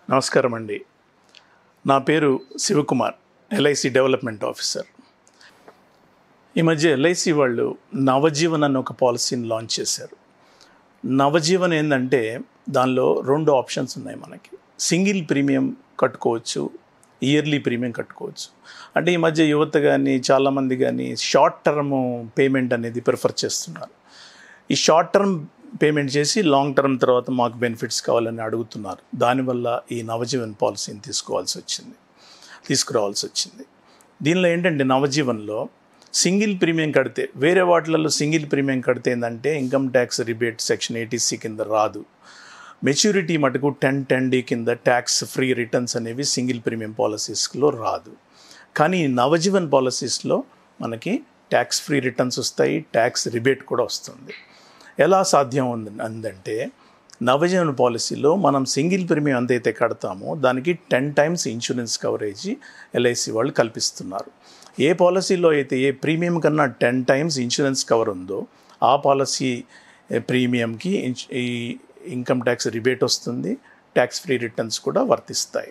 నమస్కారం అండి నా పేరు శివకుమార్ ఎల్ఐసి డెవలప్మెంట్ ఆఫీసర్ ఈ మధ్య ఎల్ఐసి వాళ్ళు నవజీవన్ అన్న ఒక పాలసీని లాంచ్ చేశారు నవజీవన్ ఏంటంటే దానిలో రెండు ఆప్షన్స్ ఉన్నాయి మనకి సింగిల్ ప్రీమియం కట్టుకోవచ్చు ఇయర్లీ ప్రీమియం కట్టుకోవచ్చు అంటే ఈ మధ్య యువత కానీ చాలామంది కానీ షార్ట్ టర్మ్ పేమెంట్ అనేది ప్రిఫర్ చేస్తున్నారు ఈ షార్ట్ టర్మ్ పేమెంట్ చేసి లాంగ్ టర్మ్ తర్వాత మాకు బెనిఫిట్స్ కావాలని అడుగుతున్నారు దానివల్ల ఈ నవజీవన్ పాలసీని తీసుకోవాల్సి వచ్చింది తీసుకురావాల్సి వచ్చింది దీనిలో ఏంటంటే నవజీవన్లో సింగిల్ ప్రీమియం కడితే వేరే వాటిలలో సింగిల్ ప్రీమియం కడితే ఏంటంటే income tax rebate section eighty C కింద రాదు మెచ్యూరిటీ మటుకు టెన్ టెన్ డీ కింద ట్యాక్స్ ఫ్రీ రిటర్న్స్ అనేవి సింగిల్ ప్రీమియం పాలసీస్లో రాదు కానీ ఈ నవజీవన్ పాలసీస్లో మనకి ట్యాక్స్ ఫ్రీ రిటర్న్స్ వస్తాయి ట్యాక్స్ రిబేట్ కూడా వస్తుంది ఎలా సాధ్యం ఉంది అందంటే నవజీవన్ పాలసీలో మనం సింగిల్ ప్రీమియం ఎంతైతే కడతామో దానికి ten times insurance coverage LIC వాళ్ళు కల్పిస్తున్నారు ఏ పాలసీలో అయితే ఏ ప్రీమియం కన్నా టెన్ టైమ్స్ ఇన్సూరెన్స్ కవర్ ఉందో ఆ పాలసీ ప్రీమియంకి ఇన్స్- ఈ ఇన్కమ్ ట్యాక్స్ రిబేట్ వస్తుంది ట్యాక్స్ ఫ్రీ రిటర్న్స్ కూడా వర్తిస్తాయి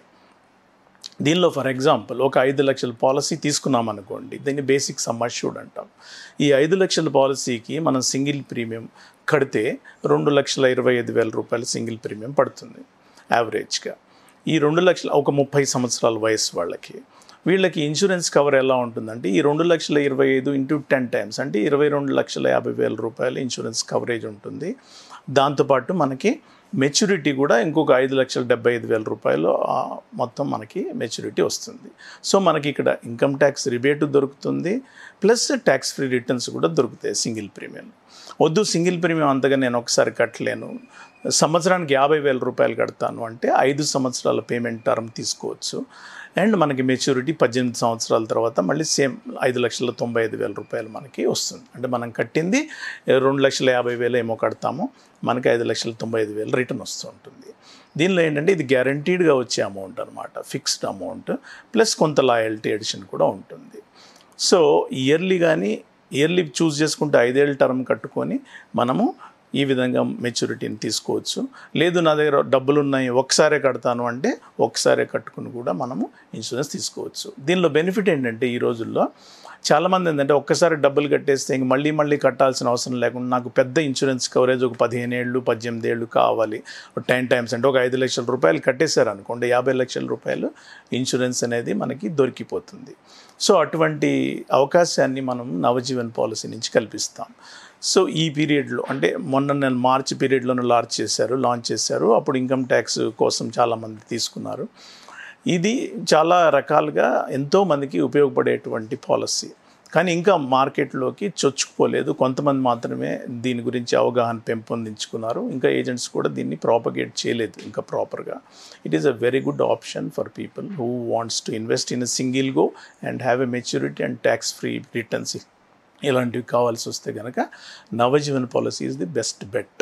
దీనిలో ఫర్ ఎగ్జాంపుల్ ఒక ఐదు లక్షల పాలసీ తీసుకున్నాం అనుకోండి దీన్ని బేసిక్ సమ్ అష్యూర్డ్ అంటాం ఈ ఐదు లక్షల పాలసీకి మనం సింగిల్ ప్రీమియం కడితే రెండు లక్షల ఇరవై ఐదు వేల రూపాయలు సింగిల్ ప్రీమియం పడుతుంది యావరేజ్గా ఈ రెండు లక్షల ఒక ముప్పై సంవత్సరాల వయసు వాళ్ళకి వీళ్ళకి ఇన్సూరెన్స్ కవర్ ఎలా ఉంటుందంటే ఈ రెండు లక్షల ఇరవై ఐదు ఇంటూ టెన్ టైమ్స్ అంటే ఇరవై రెండు లక్షల యాభై వేల రూపాయలు ఇన్సూరెన్స్ కవరేజ్ ఉంటుంది దాంతోపాటు మనకి మెచ్యూరిటీ కూడా ఇంకొక ఐదు లక్షల డెబ్బై ఐదు వేల రూపాయలు ఆ, మొత్తం మనకి మెచ్యూరిటీ వస్తుంది సో మనకి ఇక్కడ ఇన్కమ్ ట్యాక్స్ రిబేటు దొరుకుతుంది ప్లస్ ట్యాక్స్ ఫ్రీ రిటర్న్స్ కూడా దొరుకుతాయి సింగిల్ ప్రీమియం వద్దు సింగిల్ ప్రీమియం అంతగా నేను ఒకసారి కట్టలేను సంవత్సరానికి యాభై వేల రూపాయలు కడతాను అంటే ఐదు సంవత్సరాల పేమెంట్ టర్మ్ తీసుకోవచ్చు అండ్ మనకి మెచ్యూరిటీ పద్దెనిమిది సంవత్సరాల తర్వాత మళ్ళీ సేమ్ ఐదు లక్షల తొంభై ఐదు వేల రూపాయలు మనకి వస్తుంది అంటే మనం కట్టింది రెండు లక్షల యాభై వేలు ఏమో కడతాము మనకి ఐదు లక్షల తొంభై ఐదు వేలు రిటర్న్ వస్తూ ఉంటుంది దీనిలో ఏంటంటే ఇది గ్యారంటీడ్గా వచ్చే అమౌంట్ అనమాట ఫిక్స్డ్ అమౌంట్ ప్లస్ కొంత లాయల్టీ ఎడిషన్ కూడా ఉంటుంది సో ఇయర్లీ కానీ ఇయర్లీ చూస్ చేసుకుంటే ఐదేళ్ళ టర్మ్ కట్టుకొని మనము ఈ విధంగా మెచ్యూరిటీని తీసుకోవచ్చు లేదు నా దగ్గర డబ్బులు ఉన్నాయి ఒకసారే కడతాను అంటే ఒకసారే కట్టుకుని కూడా మనము ఇన్సూరెన్స్ తీసుకోవచ్చు దీనిలో బెనిఫిట్ ఏంటంటే ఈ రోజుల్లో చాలామంది ఏంటంటే ఒక్కసారి డబ్బులు కట్టేస్తే ఇంక మళ్ళీ మళ్ళీ కట్టాల్సిన అవసరం లేకుండా నాకు పెద్ద ఇన్సూరెన్స్ కవరేజ్ ఒక పదిహేను ఏళ్ళు పద్దెనిమిది ఏళ్ళు కావాలి టెన్ టైమ్స్ అంటే ఒక ఐదు లక్షల రూపాయలు కట్టేశారు అనుకోండి యాభై లక్షల రూపాయలు ఇన్సూరెన్స్ అనేది మనకి దొరికిపోతుంది సో అటువంటి అవకాశాన్ని మనం నవజీవన్ పాలసీ నుంచి కల్పిస్తాం సో ఈ పీరియడ్లో అంటే మొన్న నేను మార్చ్ పీరియడ్లోనే లాంచ్ చేశారు లాంచ్ చేశారు అప్పుడు ఇన్కమ్ ట్యాక్స్ కోసం చాలామంది తీసుకున్నారు ఇది చాలా రకాలుగా ఎంతోమందికి ఉపయోగపడేటువంటి పాలసీ కానీ ఇంకా మార్కెట్లోకి చొచ్చుకుపోలేదు కొంతమంది మాత్రమే దీని గురించి అవగాహన పెంపొందించుకున్నారు ఇంకా ఏజెంట్స్ కూడా దీన్ని ప్రాపగేట్ చేయలేదు ఇంకా ప్రాపర్గా it is a very good option for people who wants to invest in single go and have a maturity and tax free returns ఇలాంటివి కావాల్సి వస్తే కనుక Navjeevan policy is the best bet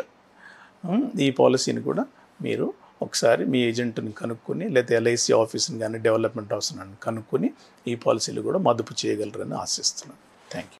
ఈ పాలసీని కూడా మీరు ఒకసారి మీ ఏజెంట్ని కనుక్కొని లేదా ఎల్ఐసి ఆఫీస్ని కానీ డెవలప్మెంట్ ఆఫీస్ని కానీ కనుక్కొని ఈ పాలసీలు కూడా మదుపు చేయగలరని ఆశిస్తున్నాను థ్యాంక్ యూ